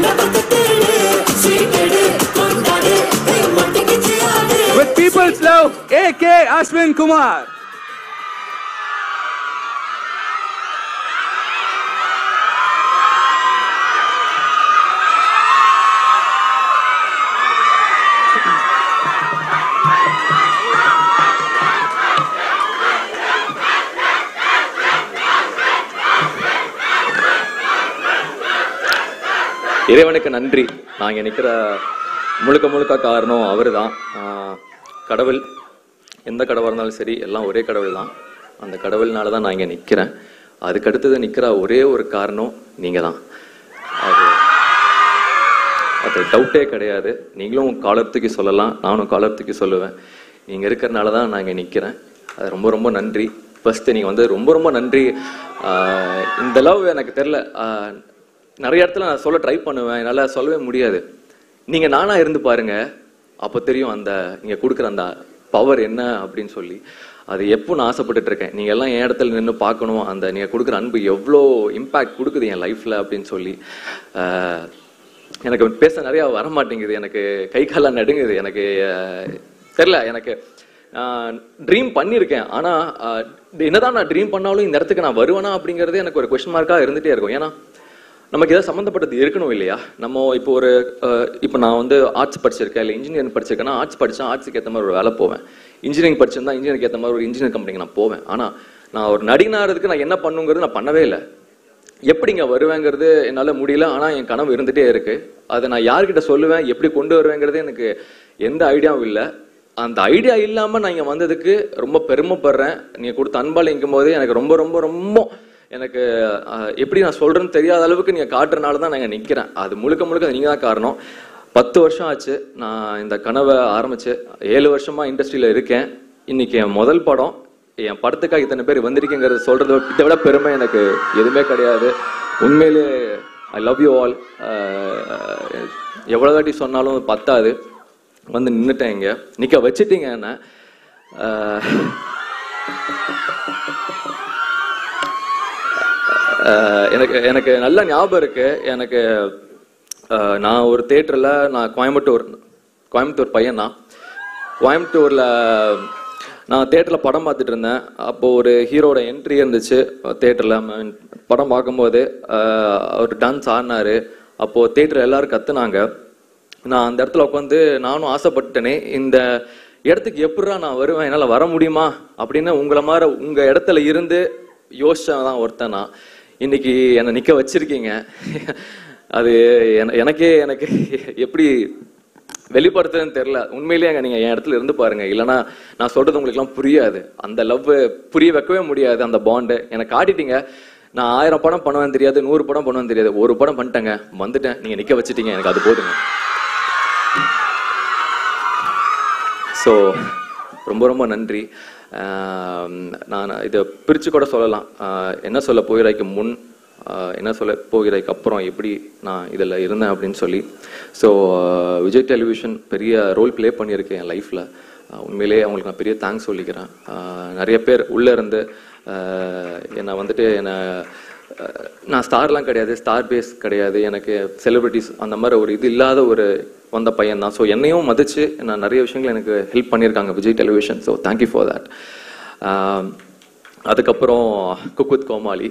மண்டபத்தை தேடு சீட் எடு கொண்டாடு கை மட்டிக்கிச்சு ஆடு With people's love, A.K. Ashwin Kumar. இறைவனுக்கு நன்றி நான் இங்க நிக்கிற முழுக்க முழுக்க காரணம் அவர்தான் ஆஹ் கடவுள் எந்த கடவுளாக இருந்தாலும் சரி எல்லாம் ஒரே கடவுள் தான் அந்த கடவுள்னால தான் நான் இங்க நிக்கிறேன் அதுக்கு அடுத்தது நிக்கிற ஒரே ஒரு காரணம் நீங்க தான் அது அது டவுட்டே கிடையாது நீங்களும் காலத்துக்கு சொல்லலாம் நானும் காலத்துக்கு சொல்லுவேன் நீங்க இருக்கிறனால தான் நான் இங்க நிக்கிறேன் அது ரொம்ப ரொம்ப நன்றி ஃபர்ஸ்ட் நீங்க வந்து ரொம்ப ரொம்ப நன்றி ஆஹ் இந்த லவ் எனக்கு தெரில நிறைய இடத்துல நான் சொல்ல ட்ரை பண்ணுவேன் என்னால் சொல்லவே முடியாது நீங்க நானா இருந்து பாருங்க அப்போ தெரியும் அந்த நீங்க கொடுக்குற அந்த பவர் என்ன அப்படின்னு சொல்லி அது எப்போ நான் ஆசைப்பட்டுட்டு இருக்கேன் நீங்க எல்லாம் என் இடத்துல நின்று பார்க்கணும் அந்த நீங்க கொடுக்குற அன்பு எவ்வளோ இம்பாக்ட் கொடுக்குது என் லைஃப்ல அப்படின்னு சொல்லி ஆஹ் எனக்கு பேச நிறைய வர மாட்டேங்குது எனக்கு கை காலெல்லாம் நடுங்குது எனக்கு அஹ், தெரியல எனக்கு ட்ரீம் பண்ணியிருக்கேன் ஆனா அஹ், என்னதான் நான் ட்ரீம் பண்ணாலும் இந்த இடத்துக்கு நான் வருவேனா அப்படிங்கிறது எனக்கு ஒரு கொஸ்டின் மார்க்கா இருந்துட்டே இருக்கும் ஏன்னா நமக்கு ஏதாவது சம்மந்தப்பட்டது இருக்கணும் இல்லையா நம்ம இப்போ ஒரு அஹ், இப்போ நான் வந்து ஆர்ட்ஸ் படிச்சிருக்கேன் இல்லை இன்ஜினியரிங் படிச்சிருக்கேன்னா ஆர்ட்ஸ் படிச்சா ஆர்ட்ஸுக்கு ஏற்ற மாதிரி ஒரு வேலை போவேன் இன்ஜினியரிங் படிச்சிருந்தா இன்ஜினியரிங் ஏற்ற மாதிரி ஒரு இன்ஜினியர் கம்பெனிக்கு நான் போவேன் ஆனா நான் ஒரு நடிகனாகிறதுக்கு நான் என்ன பண்ணுங்கிறது நான் பண்ணவே இல்லை எப்படிங்க வருவேங்கிறது என்னால முடியல ஆனா என் கனவு இருந்துட்டே இருக்கு அதை நான் யார்கிட்ட சொல்லுவேன் எப்படி கொண்டு வருவேங்கிறது எனக்கு எந்த ஐடியாவும் இல்லை அந்த ஐடியா இல்லாம நான் இங்க வந்ததுக்கு ரொம்ப பெருமைப்படுறேன் நீங்க கொடுத்த அன்பால் இங்கும் போது எனக்கு ரொம்ப ரொம்ப ரொம்ப எனக்கு அஹ், எப்படி நான் சொல்றேன்னு தெரியாத அளவுக்கு நீங்க காட்டுறனால தான் நான் இங்க நிக்கிறேன் அது முழுக்க முழுக்க நீங்க தான் காரணம் பத்து வருஷம் ஆச்சு நான் இந்த கனவை ஆரம்பிச்சு ஏழு வருஷமா இண்டஸ்ட்ரியில இருக்கேன் இன்னைக்கு என் முதல் படம் என் படத்துக்காக இத்தனை பேர் வந்திருக்கேங்கிறது சொல்றத விட- இதை விட பெருமை எனக்கு எதுவுமே கிடையாது உண்மையிலே ஐ லவ் யூ ஆல் எவ்வளோ தாட்டி சொன்னாலும் பத்தாது வந்து நின்றுட்டேன் இங்க நிக்க வச்சிட்டீங்க என்ன அஹ், அஹ், எனக்கு எனக்கு நல்ல ஞாபகம் இருக்கு எனக்கு அஹ், நான் ஒரு தேட்டர்ல நான் கோயம்புத்தூர் கோயம்புத்தூர் பையன் தான் கோயம்புத்தூர்ல நான் தேட்டர்ல படம் பார்த்துட்டு இருந்தேன் அப்போ ஒரு ஹீரோட என்ட்ரி இருந்துச்சு தேட்டர்ல படம் பார்க்கும்போது அஹ், அவர் டான்ஸ் ஆடினாரு அப்போ தேட்டர் எல்லாரும் கத்துனாங்க நான் அந்த இடத்துல உட்காந்து நானும் ஆசைப்பட்டேனே இந்த இடத்துக்கு எப்படிடா நான் வருவேன் என்னால் வர முடியுமா அப்படின்னு உங்களை மாதிரி உங்க இடத்துல இருந்து யோசிச்சதான் ஒருத்தன் நான் இன்னைக்கு என்னை நிக்க வச்சிருக்கீங்க அது என- எனக்கே எனக்கு எப்படி வெளிப்படுத்துறதுன்னு தெரியல உண்மையிலேயே அங்க நீங்க என் இடத்துல இருந்து பாருங்க இல்லைன்னா நான் சொல்றது உங்களுக்கு எல்லாம் புரியாது அந்த லவ் புரிய வைக்கவே முடியாது அந்த பாண்டு எனக்கு காட்டிட்டீங்க நான் ஆயிரம் படம் பண்ணுவேன் தெரியாது நூறு படம் பண்ணுவேன் தெரியாது ஒரு படம் பண்ணிட்டேங்க வந்துட்டேன் நீங்க நிக்க வச்சிட்டீங்க எனக்கு அது போதுங்க ஸோ ரொம்ப ரொம்ப நன்றி ஆம், நான் இதை பிரித்து கூட சொல்லலாம் ஆஹ், என்ன சொல்ல போகிறாய்க்கு முன் ஆஹ், என்ன சொல்ல போகிறாய்க்கு அப்புறம் எப்படி நான் இதில் இருந்தேன் அப்படின்னு சொல்லி ஸோ விஜய் டெலிவிஷன் பெரிய ரோல் ப்ளே பண்ணியிருக்கேன் என் லைஃப்பில் உண்மையிலேயே அவங்களுக்கு நான் பெரிய தேங்க்ஸ் சொல்லிக்கிறேன் ஆஹ், நிறைய பேர் உள்ளே இருந்து ஆஹ், என்னை வந்துட்டு என்னை அஹ் நான் ஸ்டார்லாம் கிடையாது ஸ்டார் பேஸ் கிடையாது எனக்கு செலிபிரிட்டிஸ் அந்த மாதிரி ஒரு இது இல்லாத ஒரு வந்த பையன் தான் ஸோ என்னையும் மதிச்சு நான் நிறைய விஷயங்கள் எனக்கு ஹெல்ப் பண்ணியிருக்காங்க Vijay television so thank you for that அதுக்கப்புறம் குக் வித் கோமாளி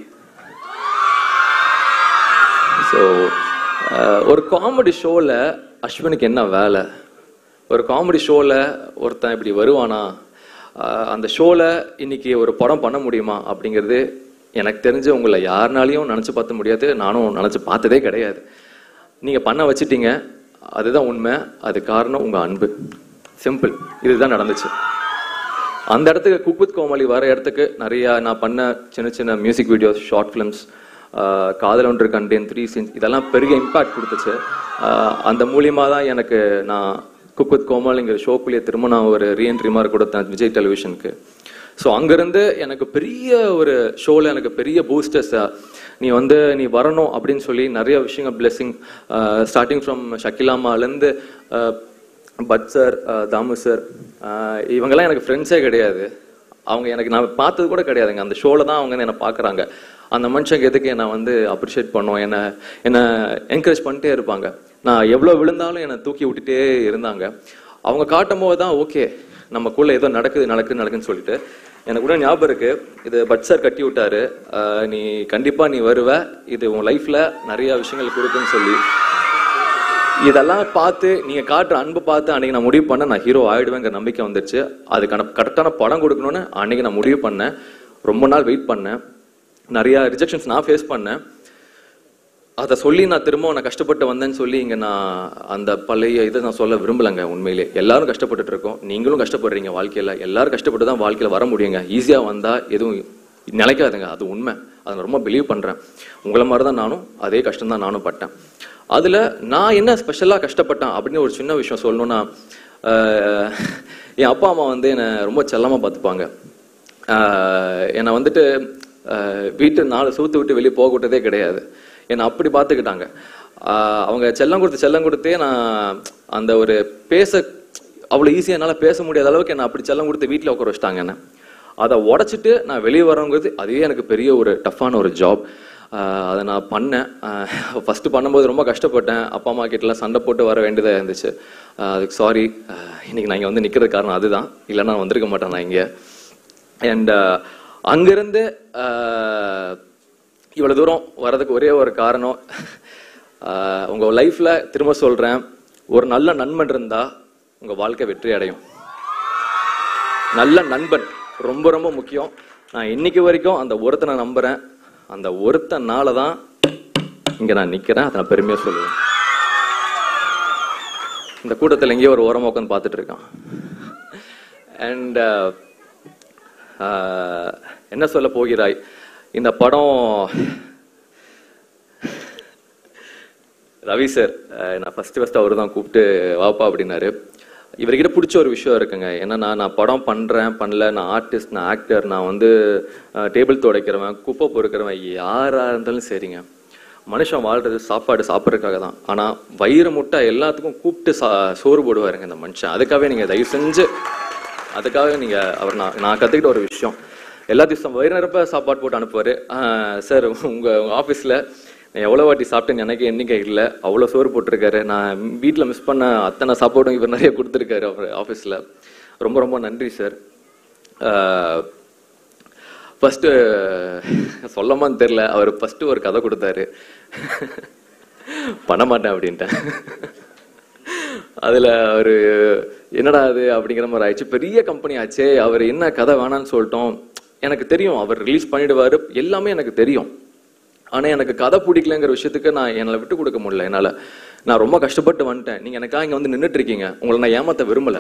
ஸோ ஒரு காமெடி ஷோவில் அஸ்வினுக்கு என்ன வேலை ஒரு காமெடி ஷோவில் ஒருத்தன் இப்படி வருவானா அஹ் அந்த ஷோவில் இன்னைக்கு ஒரு படம் பண்ண முடியுமா அப்படிங்கிறது எனக்கு தெரிஞ்சு உங்களை யாருனாலையும் நினச்சி பார்த்த முடியாது நானும் நினச்சி பார்த்ததே கிடையாது நீங்கள் பண்ண வச்சிட்டீங்க அதுதான் உண்மை அது காரணம் உங்கள் அன்பு சிம்பிள் இதுதான் நடந்துச்சு அந்த இடத்துக்கு குக்வித் கோமாளி வர இடத்துக்கு நிறைய நான் பண்ண சின்ன சின்ன மியூசிக் வீடியோஸ் ஷார்ட் ஃபிலிம்ஸ் காதல் ஒன்று கண்டேன் த்ரீ சீன்ஸ் இதெல்லாம் பெரிய இம்பாக்ட் கொடுத்துச்சு ஆஹ் அந்த மூலியமா தான் எனக்கு நான் குக்வித் கோமாளிங்கிற ஷோக்குள்ளேயே திரும்ப நான் ஒரு ரீஎன்ட்ரி மாதிரி கொடுத்தேன் விஜய் டெலிவிஷனுக்கு ஸோ அங்கேருந்து எனக்கு பெரிய ஒரு ஷோவில் எனக்கு பெரிய பூஸ்டர்ஸ் நீ வந்து நீ வரணும் அப்படின்னு சொல்லி நிறைய விஷயங்கள் பிளெஸிங் ஸ்டார்டிங் ஃப்ரம் ஷக்கிலாமாலேருந்து பட் சார் தாமு சார் இவங்கெல்லாம் எனக்கு ஃப்ரெண்ட்ஸே கிடையாது அவங்க எனக்கு நான் பார்த்தது கூட கிடையாதுங்க அந்த ஷோவில் தான் அவங்க வந்து என்னை பார்க்குறாங்க அந்த மனுஷங்க எதுக்கு என்னை வந்து அப்ரிஷியேட் பண்ணோம் என்னை என்னை என்கரேஜ் பண்ணிட்டே இருப்பாங்க நான் எவ்வளோ விழுந்தாலும் என்னை தூக்கி விட்டுட்டே இருந்தாங்க அவங்க காட்டும் போது தான் ஓகே நமக்குள்ள ஏதோ நடக்குது நடக்குது நடக்குதுன்னு சொல்லிட்டு எனக்கு கூட ஞாபகம் இருக்கு இது பட் சார் கட்டி விட்டாரு ஆஹ் நீ கண்டிப்பா நீ வருவ இது உன் லைஃப்ல நிறைய விஷயங்கள் கொடுக்குன்னு சொல்லி இதெல்லாம் பார்த்து நீங்க காட்டுற அன்பு பார்த்து அன்னைக்கு நான் முடிவு பண்ண நான் ஹீரோ ஆயிடுவேங்கிற நம்பிக்கை வந்துருச்சு அதுக்கான கரெக்டான படம் கொடுக்கணும்னு அன்னைக்கு நான் முடிவு பண்ணேன் ரொம்ப நாள் வெயிட் பண்ணேன் நிறைய ரிஜெக்ஷன்ஸ் நான் ஃபேஸ் பண்ணேன் அதை சொல்லி நான் திரும்ப நான் கஷ்டப்பட்டு வந்தேன்னு சொல்லி இங்க நான் அந்த பழைய இதை நான் சொல்ல விரும்பலைங்க உண்மையிலே எல்லாரும் கஷ்டப்பட்டுட்டு இருக்கோம் நீங்களும் கஷ்டப்படுறீங்க வாழ்க்கையில எல்லாரும் கஷ்டப்பட்டு தான் வாழ்க்கையில வர முடியுங்க ஈஸியா வந்தா எதுவும் நிலைக்காதுங்க அது உண்மை அதை நான் ரொம்ப பிலீவ் பண்றேன் உங்களை மாதிரி தான் நானும் அதே கஷ்டம் தான் நானும் பட்டேன் அதுல நான் என்ன ஸ்பெஷலா கஷ்டப்பட்டேன் அப்படின்னு ஒரு சின்ன விஷயம் சொல்லணும்னா ஆஹ், என் அப்பா அம்மா வந்து என்னை ரொம்ப செல்லமா பார்த்துப்பாங்க ஆஹ், என்னை வந்துட்டு ஆஹ், வீட்டு நாலு சூத்து விட்டு வெளியே போக விட்டதே கிடையாது என்னை அப்படி பார்த்துக்கிட்டாங்க ஆஹ், அவங்க செல்லம் கொடுத்து செல்லம் கொடுத்தே நான் அந்த ஒரு பேச அவ்வளோ ஈஸியாக என்னால் பேச முடியாத அளவுக்கு என்னை அப்படி செல்லம் கொடுத்து வீட்டில் உட்கார வச்சிட்டாங்க என்ன அதை உடச்சிட்டு நான் வெளியே வரவங்கிறது அதுவே எனக்கு பெரிய ஒரு டஃப்பான ஒரு ஜாப் அதை நான் பண்ணேன் ஃபஸ்ட்டு பண்ணும்போது ரொம்ப கஷ்டப்பட்டேன் அப்பா அம்மா கிட்டலாம் சண்டை போட்டு வர வேண்டியதாக இருந்துச்சு ஆஹ் அதுக்கு சாரி இன்னைக்கு நான் இங்கே வந்து நிற்கிறது காரணம் அதுதான் இல்லைன்னா நான் வந்திருக்க மாட்டேன் நான் இங்கே அண்ட் அங்கிருந்து ஆஹ், இவ்வளவு தூரம் வர்றதுக்கு ஒரே ஒரு காரணம் ஆஹ், உங்க லைஃப்ல திரும்ப சொல்றேன் ஒரு நல்ல நண்பன் இருந்தா உங்க வாழ்க்கை வெற்றி அடையும் நல்ல நண்பன் ரொம்ப ரொம்ப முக்கியம் நான் இன்னைக்கு வரைக்கும் அந்த ஒருத்தனை நம்புறேன் அந்த ஒருத்தனால தான் இங்க நான் நிக்கிறேன் அதை நான் பெருமையா சொல்லுவேன் இந்த கூட்டத்தில் எங்கேயோ ஒரு ஓரமா உட்காந்து பார்த்துட்டு இருக்கான் அண்ட் என்ன சொல்ல போகிறாய் இந்த படம் ரவி சார் நான் ஃபர்ஸ்ட் ஃபர்ஸ்ட் அவர் தான் கூப்பிட்டு வாப்பா அப்படின்னாரு இவர்கிட்ட பிடிச்ச ஒரு விஷயம் இருக்குங்க என்னன்னா நான் படம் பண்றேன் பண்ணல நான் ஆர்டிஸ்ட் நான் ஆக்டர் நான் வந்து டேபிள் துடைக்கிறவன் குப்பை பொறுக்கிறவன் யாரா இருந்தாலும் சரிங்க மனுஷன் வாழ்றது சாப்பாடு சாப்பிட்றதுக்காக தான் ஆனா வயிறு முட்டை எல்லாத்துக்கும் கூப்பிட்டு சா சோறு போடுவாருங்க இந்த மனுஷன் அதுக்காகவே நீங்க தயவு செஞ்சு அதுக்காக நீங்க அவர் நான் நான் கத்துக்கிட்ட ஒரு விஷயம் எல்லா திவசம் வயிறு நிரப்ப சாப்பாடு போட்டு அனுப்புவாரு சார் உங்க உங்க ஆபீஸ்ல நான் எவ்வளோ வாட்டி சாப்பிட்டேன்னு எனக்கு எண்ணிக்கை இல்லை அவ்வளோ சோறு போட்டிருக்காரு நான் வீட்டில் மிஸ் பண்ண அத்தனை சாப்பாடும் இவர் நிறைய கொடுத்துருக்காரு அவர் ஆஃபீஸில் ரொம்ப ரொம்ப நன்றி சார் ஃபஸ்ட்டு சொல்லமான்னு தெரில அவர் ஃபஸ்ட்டு ஒரு கதை கொடுத்தாரு பண்ண மாட்டேன் அப்படின்ட்டேன் அதுல அவரு என்னடா அது அப்படிங்கிற மாதிரி ஆயிடுச்சு பெரிய கம்பெனி ஆச்சே அவர் என்ன கதை வேணான்னு சொல்லிட்டோம் எனக்கு தெரியும் அவர் ரிலீஸ் பண்ணிடுவாரு எல்லாமே எனக்கு தெரியும் ஆனா எனக்கு கதை பிடிக்கலங்கிற விஷயத்துக்கு நான் என்னால விட்டு கொடுக்க முடியல என்னால நான் ரொம்ப கஷ்டப்பட்டு வந்துட்டேன் நீங்க எனக்காக இங்க வந்து நின்னுட்டு இருக்கீங்க உங்களை நான் ஏமாத்த விரும்பல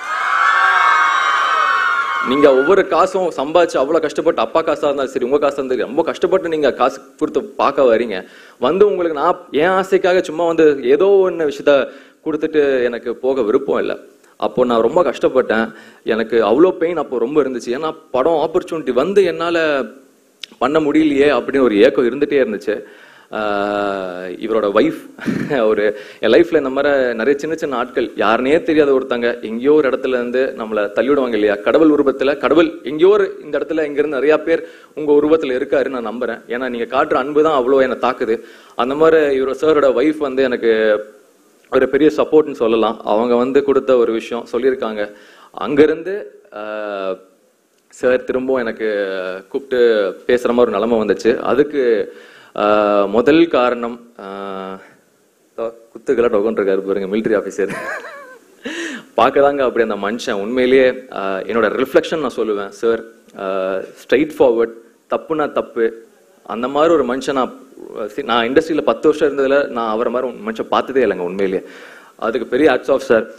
நீங்க ஒவ்வொரு காசும் சம்பாதிச்சு அவ்வளவு கஷ்டப்பட்டு அப்பா காசா இருந்தாலும் சரி உங்க காசா இருந்தாலும் சரி, ரொம்ப கஷ்டப்பட்டு நீங்க காசு கொடுத்து பார்க்க வரீங்க வந்து உங்களுக்கு நான் என் ஆசைக்காக சும்மா வந்து ஏதோ ஒன்று விஷயத்த கொடுத்துட்டு எனக்கு போக விருப்பம் இல்லை அப்போ நான் ரொம்ப கஷ்டப்பட்டேன் எனக்கு அவ்வளோ பெயின் அப்போ ரொம்ப இருந்துச்சு ஏன்னா படம் ஆப்பர்ச்சுனிட்டி வந்து என்னால பண்ண முடியலையே அப்படின்னு ஒரு ஏக்கம் இருந்துட்டே இருந்துச்சு ஆஹ் இவரோட ஒய்ஃப் ஒரு என் லைஃப்ல இந்த மாதிரி நிறைய சின்ன சின்ன ஆட்கள் யாருனே தெரியாத ஒருத்தங்க எங்கேயோ ஒரு இடத்துல இருந்து நம்மள தள்ளிவிடுவாங்க இல்லையா கடவுள் உருவத்துல கடவுள் எங்கேயோ ஒரு இந்த இடத்துல இங்க இருந்து நிறைய பேர் உங்க உருவத்துல இருக்காரு நான் நம்புறேன் ஏன்னா நீங்க காட்டுற அன்பு தான் அவ்வளோ என்னை தாக்குது அந்த மாதிரி இவர் சாரோட ஒய்ஃப் வந்து எனக்கு ஒரு பெரிய சப்போர்ட்னு சொல்லலாம் அவங்க வந்து கொடுத்த ஒரு விஷயம் சொல்லியிருக்காங்க அங்கிருந்து ஆஹ், சார் திரும்பவும் எனக்கு கூப்பிட்டு பேசுற மாதிரி ஒரு நிலைமை வந்துச்சு அதுக்கு ஆஹ், முதல் காரணம் ஆஹ், இதோ குத்துக்கெல்லாம் டொகன் இருக்காரு பாருங்க மிலிட்ரி ஆஃபீஸர் பார்க்கதாங்க அப்படி அந்த மனுஷன் உண்மையிலேயே ஆஹ், என்னோட ரிஃப்ளெக்ஷன் நான் சொல்லுவேன் சார் ஸ்ட்ரைட் ஃபார்வர்ட் தப்புனா தப்பு அந்த மாதிரி ஒரு மனுஷன் நான் சி- நான் இண்டஸ்ட்ரியில பத்து வருஷம் இருந்ததுல நான் அவரை மாதிரி ஒரு மனுஷன் பார்த்ததே இல்லைங்க உண்மையிலேயே அதுக்கு பெரிய ஹேட்ஸ் ஆஃப் சார்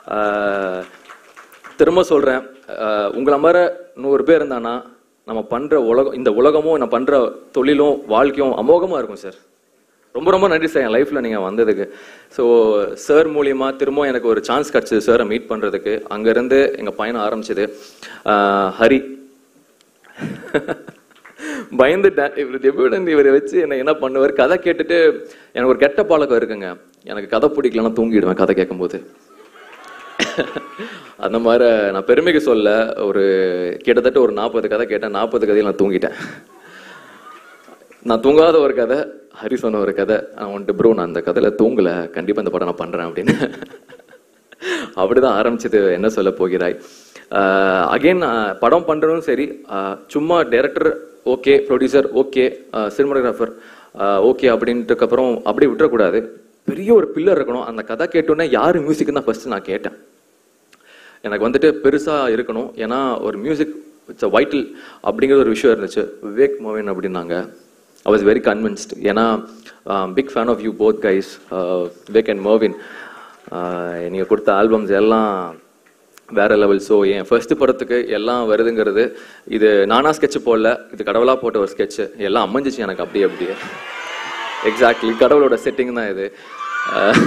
திரும்ப சொல்றேன் ஆஹ் உங்களை மாதிரி நூறு பேர் இருந்தானா நம்ம பண்ற உலகம் இந்த உலகமும் நான் பண்ற தொழிலும் வாழ்க்கையும் அமோகமா இருக்கும் சார் ரொம்ப ரொம்ப நன்றி சார் என் லைஃப்ல நீங்க வந்ததுக்கு ஸோ சார் மூலியமா திரும்ப எனக்கு ஒரு சான்ஸ் கிடைச்சது சாரை மீட் பண்றதுக்கு அங்க இருந்து எங்க பயணம் ஆரம்பிச்சது ஆஹ் ஹரி பயந்துட்டேன் இவர் எப்படி இவரை வச்சு என்ன என்ன பண்ணுவார் கதை கேட்டுட்டு எனக்கு ஒரு கெட்ட பழக்கம் இருக்குங்க எனக்கு கதை பிடிக்கலன்னா தூங்கிடுவேன் கதை கேட்கும்போது அந்த மாதிரி நான் பெருமைக்கு சொல்ல ஒரு கிட்டத்தட்ட ஒரு நாற்பது கதை கேட்டேன் நாற்பது கதையில் நான் தூங்கிட்டேன் நான் தூங்காத ஒரு கதை ஹரி சொன்ன ஒரு கதை நான் வந்துட்டு ப்ரோ நான் அந்த கதையில் தூங்கல கண்டிப்பாக இந்த படம் நான் பண்ணுறேன் அப்படின்னு அப்படிதான் ஆரம்பிச்சது என்ன சொல்ல போகிறாய் அகைன் படம் பண்றதும் சரி ஆஹ் சும்மா director okay producer okay cinematographer okay அப்படின்ட்டுக்கு அப்புறம் அப்படியே விட்டுறக்கூடாது பெரிய ஒரு பில்லர் இருக்கணும் அந்த கதை கேட்டோன்னே யார் மியூசிக் தான் ஃபர்ஸ்ட் நான் கேட்டேன் எனக்கு வந்துட்டு பெருசா இருக்கணும் ஏன்னா ஒரு மியூசிக் இட்ஸ் வைட்டல் அப்படிங்கிற ஒரு விஷயம் இருந்துச்சு விவேக் மோவின் அப்படின்னாங்க ஐ வாஸ் வெரி கன்வின்ஸ்ட் ஏன்னா big fan of you both guys Vivek and மோவின் நீங்கள் கொடுத்த ஆல்பம்ஸ் எல்லாம் வேற லெவல் ஸோ என் ஃபர்ஸ்ட் படத்துக்கு எல்லாம் வருதுங்கிறது இது நானா ஸ்கெட்ச் போடல இது கடவுளா போட்ட ஒரு ஸ்கெட்ச் எல்லாம் அமைஞ்சிச்சு எனக்கு அப்படியே அப்படியே எக்ஸாக்ட்லி கடவுளோட செட்டிங் தான் இது அஹ்,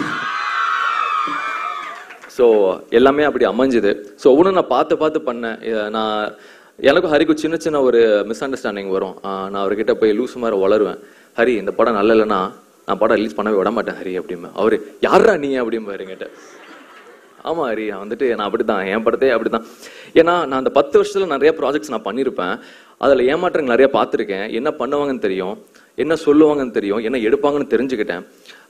ஸோ எல்லாமே அப்படி அமைஞ்சுது ஸோ ஒவ்வொன்றும் நான் பார்த்து பார்த்து பண்ணேன் இத நான் எனக்கும் ஹரிக்கும் சின்ன சின்ன ஒரு மிஸ் அண்டர்ஸ்டாண்டிங் வரும் ஆஹ் நான் அவர்கிட்ட போய் லூஸ் மாதிரி வளருவேன் ஹரி இந்த படம் நல்ல இல்லைன்னா நான் படம் ரிலீஸ் பண்ணவே விட மாட்டேன் ஹரி அப்படிம்பேன் அவரு யாரா நீ அப்படிம்பாரு என்கிட்ட ஆமா ஹரி நான் வந்துட்டு நான் அப்படிதான் என் படத்தே அப்படிதான் ஏன்னா நான் அந்த பத்து வருஷத்துல நிறைய ப்ராஜெக்ட்ஸ் நான் பண்ணியிருப்பேன் அதுல ஏமாற்றங்கள் நிறைய பார்த்துருக்கேன் என்ன பண்ணுவாங்கன்னு தெரியும் என்ன சொல்லுவாங்கன்னு தெரியும் என்ன எடுப்பாங்கன்னு தெரிஞ்சுக்கிட்டேன்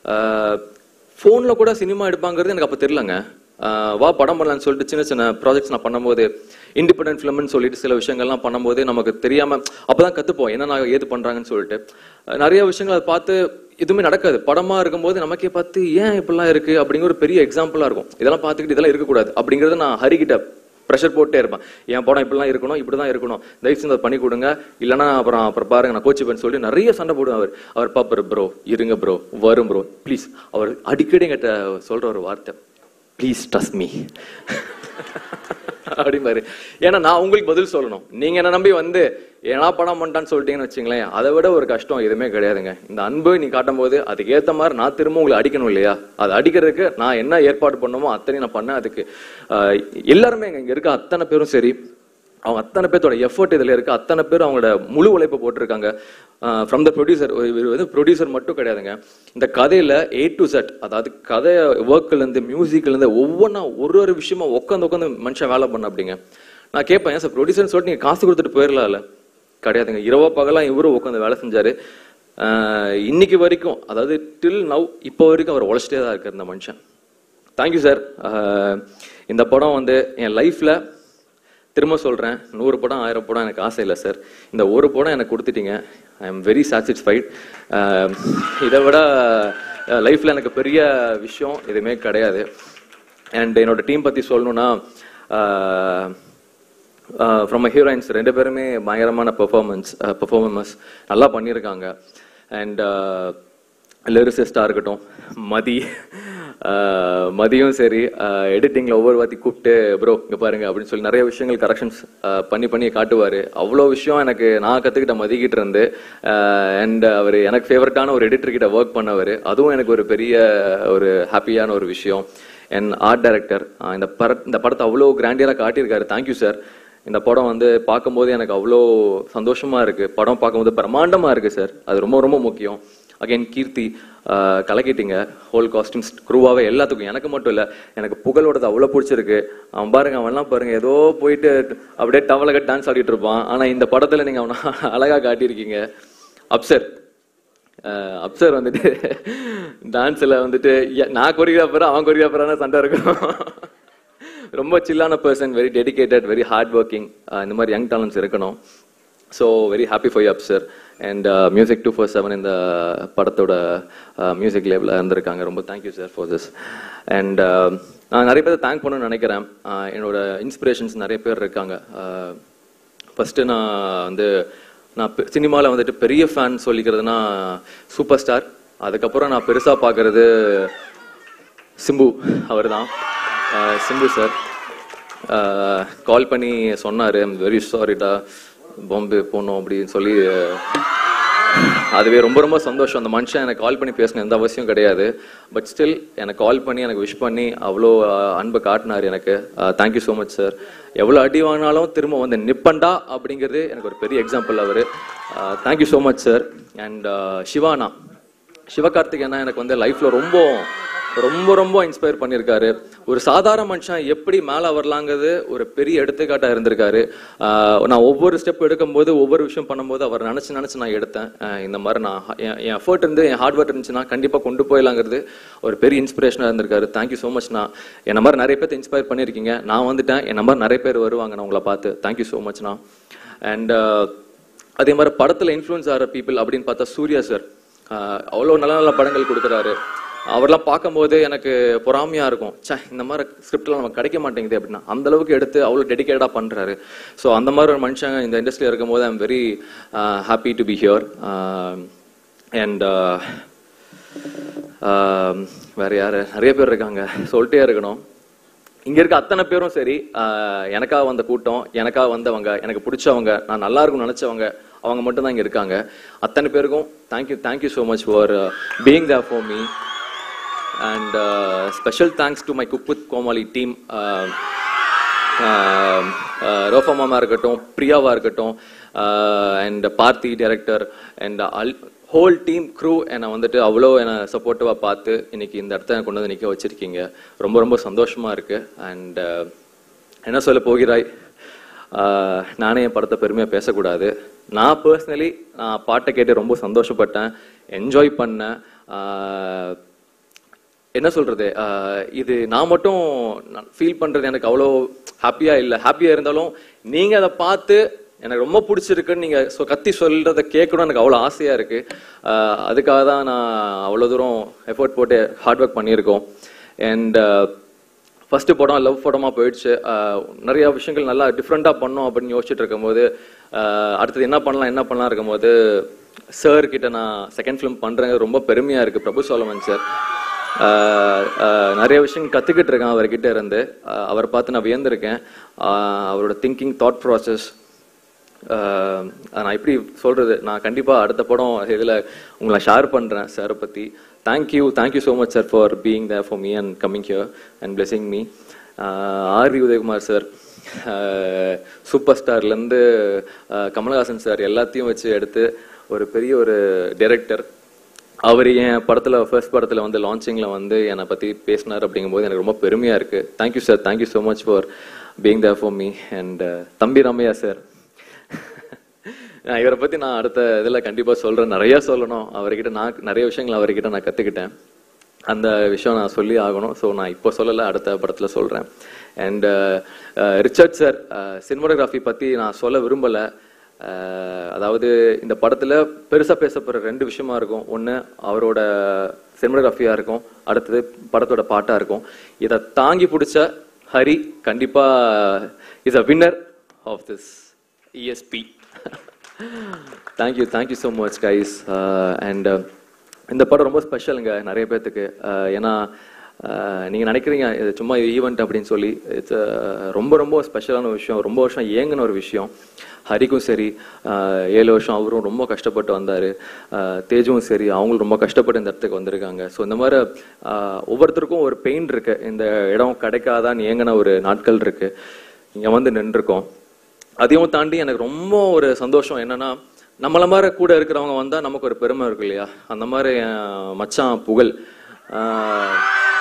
ஃபோன்ல கூட சினிமா எடுப்பாங்கிறது எனக்கு அப்ப தெரியலங்க ஆஹ் வா படம் பண்ணலாம்னு சொல்லிட்டு சின்ன சின்ன ப்ராஜெக்ட்ஸ் நான் பண்ணும்போது இண்டிபெண்டன்ட் ஃபிலிம்னு சொல்லிட்டு சில விஷயங்கள்லாம் பண்ணும்போது நமக்கு தெரியாம அப்பதான் கத்துப்போம் என்ன நான் ஏது பண்றாங்கன்னு சொல்லிட்டு அஹ் நிறைய விஷயங்கள் அதை பார்த்து எதுவுமே நடக்காது படமா இருக்கும்போது நமக்கே பார்த்து ஏன் இப்படிலாம் இருக்கு அப்படிங்கிற ஒரு பெரிய எக்ஸாம்பிளா இருக்கும் இதெல்லாம் பார்த்துக்கிட்டு இதெல்லாம் இருக்கக்கூடாது அப்படிங்கறத நான் ஹரிக்கிட்ட ப்ரெஷர் போட்டே இருப்பேன் என் படம் இப்படிலாம் இருக்கணும் இப்படிதான் இருக்கணும் தயவு செஞ்சு அதை பண்ணி கொடுங்க இல்லைன்னா அப்புறம் அப்புறம் பாருங்க நான் கோச்சிப்பேன்னு சொல்லி நிறைய சண்டை போடுவேன் அவர் அவர் பாப்பாரு ப்ரோ இருங்க ப்ரோ வரும் ப்ரோ ப்ளீஸ் அவர் அடிக்கடி என்கிட்ட சொல்ற ஒரு வார்த்தை ப்ளீஸ் ட்ரஸ்ட் மீ அப்படிம்பாரு ஏன்னா நான் உங்களுக்கு பதில் சொல்லணும் நீங்க என்ன நம்பி வந்து ஏன்னா படம் பண்ணிட்டான்னு சொல்லிட்டீங்கன்னு வச்சுங்களேன் அதை விட ஒரு கஷ்டம் எதுவுமே கிடையாதுங்க இந்த அன்பு நீ காட்டும் போது அதுக்கு ஏத்த மாதிரி நான் திரும்ப உங்களை அடிக்கணும் இல்லையா அது அடிக்கிறதுக்கு நான் என்ன ஏற்பாடு பண்ணணுமோ அத்தனையும் நான் பண்ணேன் அதுக்கு ஆஹ், எல்லாருமே இங்க இருக்க அத்தனை பேரும் சரி அவங்க அத்தனை பேர்த்தோட எஃபர்ட் இதுல இருக்கு அத்தனை பேர் அவங்களோட முழு உழைப்பு போட்டிருக்காங்க ஃப்ரம் த ப்ரொடியூசர் இவர் வந்து ப்ரொடியூசர் மட்டும் கிடையாதுங்க இந்த கதையில ஏ டு செட் அதாவது கதை ஒர்க்ல இருந்து மியூசிக்ல இருந்து ஒவ்வொன்றா ஒரு ஒரு விஷயமா உட்காந்து உட்காந்து மனுஷன் வேலை பண்ண அப்படிங்க நான் கேட்பேன் ஏன் சார் ப்ரொடியூசர்னு சொல்லிட்டு நீங்க காசு கொடுத்துட்டு போயிடலாம்ல கிடையாதுங்க இரவா பகலா இவரும் உட்காந்து வேலை செஞ்சாரு ஆஹ் இன்னைக்கு வரைக்கும் அதாவது டில் நவ் இப்போ வரைக்கும் அவர் உழைச்சிட்டே தான் இருக்கார் இந்த மனுஷன் தேங்க்யூ சார் இந்த படம் வந்து என் லைஃப்ல திரும்ப சொல்றேன் நூறு படம் ஆயிரம் படம் எனக்கு ஆசை இல்லை சார் இந்த ஒரு படம் எனக்கு கொடுத்துட்டீங்க ஐ எம் வெரி சாட்டிஸ்ஃபைட் இதை விட லைஃப்ல எனக்கு பெரிய விஷயம் எதுவுமே கிடையாது அண்ட் என்னோட டீம் பத்தி சொல்லணும்னா ஃப்ரம் ஹீரோயின்ஸ் ரெண்டு பேருமே பயங்கரமான பெர்ஃபார்மன்ஸ் பெர்ஃபார்மன்ஸ் நல்லா பண்ணியிருக்காங்க அண்ட் லிரிசிஸ்டாக இருக்கட்டும் மதி அஹ், மதியும் சரி எடிட்டிங்கில் ஒவ்வொரு வாத்தி கூப்பிட்டு ப்ரோ இங்கே பாருங்க அப்படின்னு சொல்லி நிறைய விஷயங்கள் கரெக்ஷன்ஸ் பண்ணி பண்ணி காட்டுவார் அவ்வளோ விஷயம் எனக்கு நான் கற்றுக்கிட்ட மதிக்கிட்டு இருந்து அண்ட் அவர் எனக்கு ஃபேவரட்டான ஒரு எடிட்டர் கிட்ட ஒர்க் பண்ணவர் அதுவும் எனக்கு ஒரு பெரிய ஒரு ஹாப்பியான ஒரு விஷயம் அண்ட் ஆர்ட் டைரக்டர் இந்த பட இந்த படத்தை அவ்வளோ கிராண்டியராக காட்டியிருக்காரு தேங்க்யூ சார் இந்த படம் வந்து பார்க்கும்போது எனக்கு அவ்வளோ சந்தோஷமா இருக்கு படம் பார்க்கும்போது பிரம்மாண்டமா இருக்கு சார் அது ரொம்ப ரொம்ப முக்கியம் அகைன் கீர்த்தி ஆஹ், கலக்கிட்டீங்க ஹோல் காஸ்டியூம்ஸ் குரூவாவே எல்லாத்துக்கும் எனக்கு மட்டும் இல்ல எனக்கு புகழோடது அவ்வளோ பிடிச்சிருக்கு அவன் பாருங்க அவன்லாம் பாருங்க ஏதோ போயிட்டு அப்படியே டவலை கட்டி டான்ஸ் ஆடிட்டு இருப்பான் ஆனா இந்த படத்துல நீங்க அவனை அழகா காட்டியிருக்கீங்க அப்சர் அப்சர் வந்துட்டு டான்ஸ்ல வந்துட்டு எ- நான் கொரியோகிராஃபர் அவன் கொரியோகிராஃபரான சண்டை இருக்கும் ரொம்ப சில்லான person very dedicated very hard working இந்த மாதிரி யங் டேலண்ட்ஸ் இருக்கணும் ஸோ வெரி ஹாப்பி ஃபார் அப் sir and music two four seven இந்த படத்தோட மியூசிக் லேபில் இருந்திருக்காங்க ரொம்ப thank you sir for this and நான் நிறைய பேர் தேங்க் பண்ணணும்னு நினைக்கிறேன் Uh, என்னோட இன்ஸ்பிரேஷன்ஸ் நிறைய பேர் இருக்காங்க ஃபர்ஸ்ட் நான் வந்து நான் சினிமாவில் வந்துட்டு பெரிய ஃபேன் சொல்லிக்கிறதுனா சூப்பர் ஸ்டார் அதுக்கப்புறம் நான் பெருசா பார்க்கறது சிம்பு அவர்தான் தான் சிம்பு சார் கால் பண்ணி சொன்னார் ஐம் வெரி சாரிடா பாம்பே போகணும் அப்படின்னு சொல்லி அஹ், அதுவே ரொம்ப ரொம்ப சந்தோஷம் அந்த மனுஷன் எனக்கு கால் பண்ணி பேசணும் எந்த அவசியம் கிடையாது பட் ஸ்டில் எனக்கு கால் பண்ணி எனக்கு விஷ் பண்ணி அவ்வளோ அஹ், அன்பு காட்டினார் எனக்கு தேங்க்யூ ஸோ மச் சார் எவ்வளோ அடி வாங்கினாலும் திரும்ப வந்து நிப்பண்டா அப்படிங்கிறது எனக்கு ஒரு பெரிய எக்ஸாம்பிள் அவர் thank you so much sir and சிவானா சிவகார்த்திகேயனா எனக்கு வந்து லைஃப்ல ரொம்ப ரொம்ப ரொம்ப இன்ஸ்பயர் பண்ணியிருக்காரு ஒரு சாதாரண மனுஷன் எப்படி மேல வரலாங்கிறது ஒரு பெரிய எடுத்துக்காட்டா இருந்திருக்காரு ஆஹ் நான் ஒவ்வொரு ஸ்டெப் எடுக்கும்போது ஒவ்வொரு விஷயம் பண்ணும்போது அவர் நினைச்சு நினைச்சு நான் எடுத்தேன் ஆஹ் இந்த மாதிரி நான் என் என் எஃபர்ட் இருந்து என் ஹார்ட் ஒர்க் இருந்துச்சுன்னா கண்டிப்பா கொண்டு போயிடலாங்கிறது ஒரு பெரிய இன்ஸ்பிரேஷனா இருந்திருக்காரு தேங்க்யூ ஸோ மச் நான் என்ன மாதிரி நிறைய பேர் இன்ஸ்பயர் பண்ணியிருக்கீங்க நான் வந்துட்டேன் என்ன மாதிரி நிறைய பேர் வருவாங்க நான் உங்களை பார்த்து தேங்க்யூ ஸோ மச்ண்ணா அண்ட் அதே மாதிரி படத்துல இன்ஃப்ளூயன்ஸ் ஆகிற பீப்புள் அப்படின்னு பார்த்தா சூர்யா சார் அவ்வளோ நல்ல நல்ல படங்கள் கொடுக்குறாரு அவர்லாம் பார்க்கும்போது எனக்கு பொறாமையா இருக்கும் ச்சே இந்த மாதிரி ஸ்கிரிப்ட்லாம் நமக்கு கிடைக்க மாட்டேங்குது அப்படின்னா அந்த அளவுக்கு எடுத்து அவ்வளோ டெடிக்கேட்டடாக பண்றாரு ஸோ அந்த மாதிரி ஒரு மனுஷங்க இந்த இண்டஸ்ட்ரியில் இருக்கும்போது I am very happy to be here and வேற யாரு நிறைய பேர் இருக்காங்க சொல்லிட்டே இருக்கணும் இங்க இருக்க அத்தனை பேரும் சரி ஆஹ் எனக்காக வந்த கூட்டம் எனக்காக வந்தவங்க எனக்கு பிடிச்சவங்க நான் நல்லா இருக்கும்னு நினைச்சவங்க அவங்க மட்டும் தான் இங்க இருக்காங்க அத்தனை பேருக்கும் thank you thank you so much for being there for me and special thanks to my Cook with Comali team ரோஃபா மாமா இருக்கட்டும் பிரியாவா இருக்கட்டும் and Parthi director and all whole team crew என்னை வந்துட்டு அவ்வளோ என்னை சப்போர்ட்டிவாக பார்த்து இன்னைக்கு இந்த இடத்த எனக்கு கொண்டு வந்து நிற்க வச்சிருக்கீங்க ரொம்ப ரொம்ப சந்தோஷமா இருக்கு அண்ட் என்ன சொல்ல போகிறாய் ஆஹ் நானே என் படத்தை பெருமையாக பேசக்கூடாது நான் பர்சனலி நான் பாட்டை கேட்டு ரொம்ப சந்தோஷப்பட்டேன் என்ஜாய் பண்ணேன் ஆஹ் என்ன சொல்றது ஆஹ் இது நான் மட்டும் ஃபீல் பண்றது எனக்கு அவ்வளோ ஹாப்பியா இல்லை ஹாப்பியா இருந்தாலும் நீங்க அதை பார்த்து எனக்கு ரொம்ப பிடிச்சிருக்குன்னு நீங்க சொ- கத்தி சொல்றதை கேட்கணும் எனக்கு அவ்வளோ ஆசையா இருக்கு ஆஹ் அதுக்காக தான் நான் அவ்வளோ தூரம் எஃபோர்ட் போட்டு ஹார்ட் ஒர்க் பண்ணியிருக்கோம் அண்ட் ஃபர்ஸ்ட் படம் லவ் படமா போயிடுச்சு ஆஹ் நிறைய விஷயங்கள் நல்லா டிஃப்ரெண்டா பண்ணோம் அப்படின்னு யோசிச்சுட்டு இருக்கும்போது ஆஹ் அடுத்தது என்ன பண்ணலாம் என்ன பண்ணலாம் இருக்கும்போது சார் கிட்ட நான் செகண்ட் ஃபிலிம் பண்றேங்க ரொம்ப பெருமையா இருக்கு பிரபு சோலமன் சார் ஆஹ் ஆஹ் நிறைய விஷயங்கள் கத்துக்கிட்டு இருக்கேன் அவர்கிட்ட இருந்து ஆஹ் அவரை பார்த்து நான் வியந்திருக்கேன் ஆஹ் அவரோட திங்கிங் தாட் ப்ராசஸ் ஆஹ் நான் எப்படி சொல்றது நான் கண்டிப்பா அடுத்த படம் இதுல உங்களை ஷேர் பண்றேன் சாரை பத்தி thank you thank you so much sir for being there for me and coming here and blessing me R V Udhayakumar sir super ஸ்டார்லேருந்து கமலஹாசன் சார் எல்லாத்தையும் வச்சு எடுத்து ஒரு பெரிய ஒரு டைரக்டர் அவர் என் படத்துல ஃபர்ஸ்ட் படத்துல வந்து லான்ச்சிங்ல வந்து என்னை பத்தி பேசினார் அப்படிங்கும்போது எனக்கு ரொம்ப பெருமையா இருக்கு thank you sir thank you so much for being there for me and தம்பி ரம்யா சார் நான் இவரை பத்தி நான் அடுத்த இதுல கண்டிப்பா சொல்றேன் நிறைய சொல்லணும் அவர்கிட்ட நான் நிறைய விஷயங்கள் அவர்கிட்ட நான் கத்துக்கிட்டேன் அந்த விஷயம் நான் சொல்லி ஆகணும் ஸோ நான் இப்போ சொல்லலை அடுத்த படத்துல சொல்றேன் அண்ட் ரிச்சர்ட் சார் சினிமோகிராஃபி பத்தி நான் சொல்ல விரும்பல அஹ், அதாவது இந்த படத்துல பெருசா பேசப்படுற ரெண்டு விஷயமா இருக்கும் ஒண்ணு அவரோட சினிமோகிராஃபியா இருக்கும் அடுத்தது படத்தோட பாட்டா இருக்கும் இதை தாங்கி பிடிச்ச ஹரி கண்டிப்பா is a winner of this ESP thank you thank you so much guys and இந்த படம் ரொம்ப ஸ்பெஷலுங்க நிறைய பேர்த்துக்கு அஹ், ஏன்னா அஹ், நீங்க நினைக்கிறீங்க இது சும்மா ஈவெண்ட் அப்படின்னு சொல்லி இட்ஸ் ரொம்ப ரொம்ப ஸ்பெஷலான விஷயம் ரொம்ப வருஷம் ஏங்கின ஒரு விஷயம் ஹரிக்கும் சரி அஹ், ஏழு வருஷம் அவரும் ரொம்ப கஷ்டப்பட்டு வந்தாரு அஹ், தேஜுவும் சரி அவங்களும் ரொம்ப கஷ்டப்பட்டு இந்த இடத்துக்கு வந்திருக்காங்க ஸோ இந்த மாதிரி அஹ், ஒவ்வொருத்தருக்கும் ஒரு பெயின் இருக்கு இந்த இடம் கிடைக்காதான்னு ஏங்கின ஒரு நாட்கள் இருக்கு இங்க வந்து நின்றுருக்கோம் அதையும் தாண்டி எனக்கு ரொம்ப ஒரு சந்தோஷம் என்னன்னா நம்மள மாதிரி கூட இருக்கிறவங்க வந்தா நமக்கு ஒரு பெருமை இருக்கு இல்லையா அந்த மாதிரி என் மச்சான் புகழ் ஆஹ்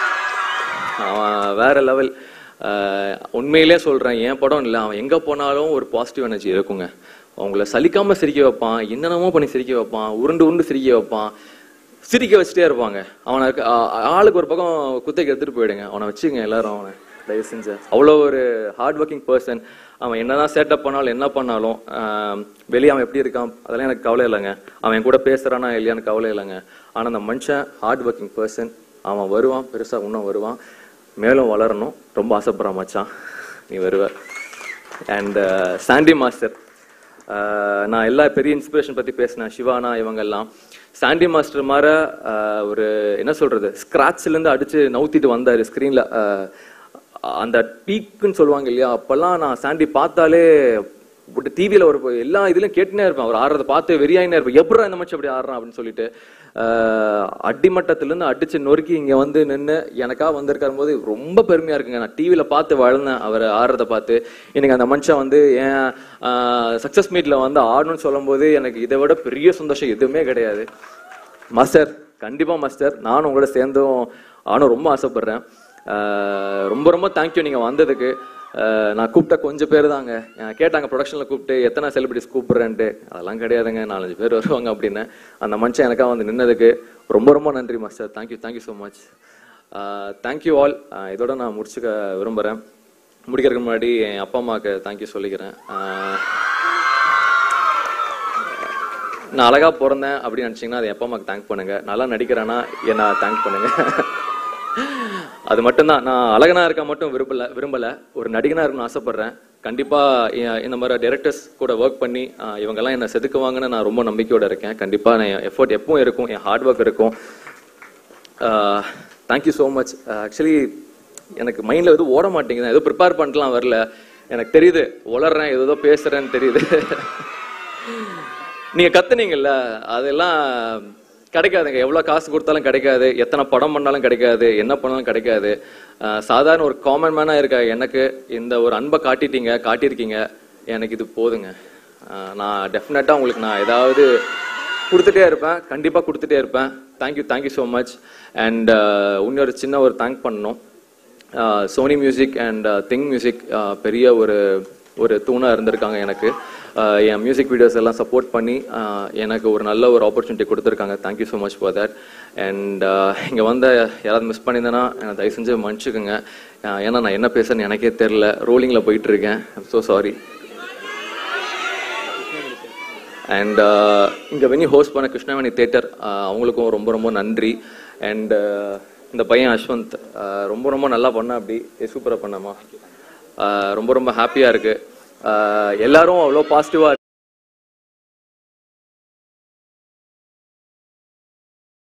அவன் வேற லெவல் உண்மையிலே சொல்றேன் என் படம் இல்லை அவன் எங்க போனாலும் ஒரு பாசிட்டிவ் எனர்ஜி இருக்குங்க அவங்கள சலிக்காம சிரிக்க வைப்பான் என்னென்னமோ பண்ணி சிரிக்க வைப்பான் உருண்டு உருண்டு சிரிக்க வைப்பான் சிரிக்க வச்சுட்டே இருப்பாங்க அவனை ஆ- ஆளுக்கு ஒரு பக்கம் குத்தைக்கு எடுத்துட்டு போயிடுங்க அவனை வச்சுங்க எல்லாரும் அவனை தயவு செஞ்சு அவ்வளோ ஒரு ஹார்ட் ஒர்க்கிங் பர்சன் அவன் என்னதான் சேட்டப் பண்ணாலும் என்ன பண்ணாலும் ஆஹ் வெளியே அவன் எப்படி இருக்கான் அதெல்லாம் எனக்கு கவலை இல்லைங்க அவன் என் கூட பேசுறானா இல்லையான்னு கவலை இல்லைங்க ஆனா அந்த மனுஷன் ஹார்ட் ஒர்க்கிங் பர்சன் அவன் வருவான் பெருசா இன்னும் வருவான் மேலும் வளரணும் ரொம்ப ஆசைப்படுறான் மச்சான் நீ வருவ அண்ட் சாண்டி மாஸ்டர் ஆஹ் நான் எல்லா பெரிய இன்ஸ்பிரேஷன் பத்தி பேசினேன் சிவானா இவங்கெல்லாம் சாண்டி மாஸ்டர் மாதிரி ஆஹ் ஒரு என்ன சொல்றது ஸ்கிராட்ச்ல இருந்து அடிச்சு நவுத்திட்டு வந்தாரு ஸ்கிரீன்ல அந்த பீக்குன்னு சொல்லுவாங்க இல்லையா அப்பெல்லாம் நான் சாண்டி பார்த்தாலே டிவியில ஒரு எல்லா இதுலயும் கேட்டுனே இருப்பேன் அவர் ஆடுறத பார்த்து வெறியாயினே இருப்பேன் எப்படா இந்த மனுஷன் அப்படி ஆடுறான் அப்படின்னு சொல்லிட்டு ஆஹ் அடிமட்டத்துல இருந்து அடிச்சு நொறுக்கி இங்க வந்து நின்று எனக்கா வந்திருக்காரு போது ரொம்ப பெருமையா இருக்குங்க நான் டிவியில பார்த்து வளர்ந்தேன் அவர் ஆடுறத பார்த்து எனக்கு அந்த மனுஷன் வந்து ஏன் சக்சஸ் மீட்ல வந்து ஆடணும்னு சொல்லும் போது எனக்கு இதை விட பெரிய சந்தோஷம் எதுவுமே கிடையாது மாஸ்டர் கண்டிப்பா மாஸ்டர் நானும் உங்களோட சேர்ந்தும் நானும் ரொம்ப ஆசைப்படுறேன் அஹ் ரொம்ப ரொம்ப தேங்க்யூ நீங்கள் வந்ததுக்கு அஹ் நான் கூப்பிட்ட கொஞ்சம் பேர் தாங்க அஹ் கேட்டாங்க ப்ரொடக்ஷனில் கூப்பிட்டு எத்தனை செலிபிரிட்டிஸ் கூப்பிடுறேன்ட்டு அதெல்லாம் கிடையாதுங்க நாலஞ்சு பேர் வருவாங்க அப்படின்னு அந்த மனுஷன் எனக்காக வந்து நின்னதுக்கு ரொம்ப ரொம்ப நன்றி master thank you thank you so much thank you all இதோட நான் முடிச்சுக்க விரும்புகிறேன் முடிக்கிறதுக்கு முன்னாடி என் அப்பா அம்மாவுக்கு தேங்க்யூ சொல்லிக்கிறேன் அஹ் நான் அழகா பிறந்தேன் அப்படின்னு நினைச்சீங்கன்னா அது எப்போ அம்மாக்கு தேங்க் பண்ணுங்க நல்லா நடிக்கிறேன்னா என்ன தேங்க் பண்ணுங்க அது மட்டும்தான் நான் அழகனா இருக்க மட்டும் விரும்பல விரும்பல ஒரு நடிகனா இருக்கணும்னு ஆசைப்படுறேன் கண்டிப்பா எ- இந்த மாதிரி டைரக்டர்ஸ் கூட ஒர்க் பண்ணி ஆஹ் இவங்கெல்லாம் என்ன செதுக்குவாங்கன்னு நான் ரொம்ப நம்பிக்கையோட இருக்கேன் கண்டிப்பா என் எஃபோர்ட் எப்பவும் இருக்கும் என் ஹார்ட் ஒர்க் இருக்கும் தேங்க்யூ ஸோ மச் ஆக்சுவலி எனக்கு மைண்டில் எதுவும் ஓட மாட்டேங்குது ஏதோ ப்ரிப்பேர் பண்ணிட்டுலாம் வரல எனக்கு தெரியுது உளறேன் ஏதோ பேசுறேன்னு தெரியுது நீங்க கத்துனீங்கல்ல அதெல்லாம் கிடைக்காதுங்க எவ்வளவு காசு கொடுத்தாலும் கிடைக்காது எத்தனை படம் பண்ணாலும் கிடைக்காது என்ன பண்ணாலும் கிடைக்காது ஆஹ் சாதாரண ஒரு காமன் மேனா இருக்க எனக்கு இந்த ஒரு அன்பை காட்டிட்டீங்க காட்டியிருக்கீங்க எனக்கு இது போதுங்க ஆஹ் நான் டெஃபினட்டா உங்களுக்கு நான் ஏதாவது கொடுத்துட்டே இருப்பேன் கண்டிப்பா கொடுத்துட்டே இருப்பேன் thank you thank you so much and இன்னொரு சின்ன ஒரு தேங்க் பண்ணணும் Sony music and think music பெரிய ஒரு ஒரு தூணா இருந்திருக்காங்க எனக்கு ஆஹ் என் மியூசிக் வீடியோஸ் எல்லாம் சப்போர்ட் பண்ணி ஆஹ் எனக்கு ஒரு நல்ல ஒரு ஆப்பர்ச்சுனிட்டி கொடுத்துருக்காங்க thank you so much for that and இங்கே வந்த யாராவது மிஸ் பண்ணியிருந்தேன்னா எனக்கு தயவு செஞ்சு மன்னிச்சுக்குங்க ஆஹ் ஏன்னா நான் என்ன பேசுறேன்னு எனக்கே தெரில ரோலிங்கில் போயிட்டு இருக்கேன் ஸோ சாரி அண்ட் இங்கே வெனி ஹோஸ்ட் பண்ண கிருஷ்ணவேணி தேட்டர் அவங்களுக்கும் ரொம்ப ரொம்ப நன்றி அண்ட் இந்த பையன் அஸ்வந்த் uh, ரொம்ப ரொம்ப நல்லா பண்ண அப்படி சூப்பராக பண்ணாமா Uh, ரொம்ப ரொம்ப ஹாப்பியாக இருக்கு Uh, எல்லாரும் அவ்வளோ பாசிட்டிவாக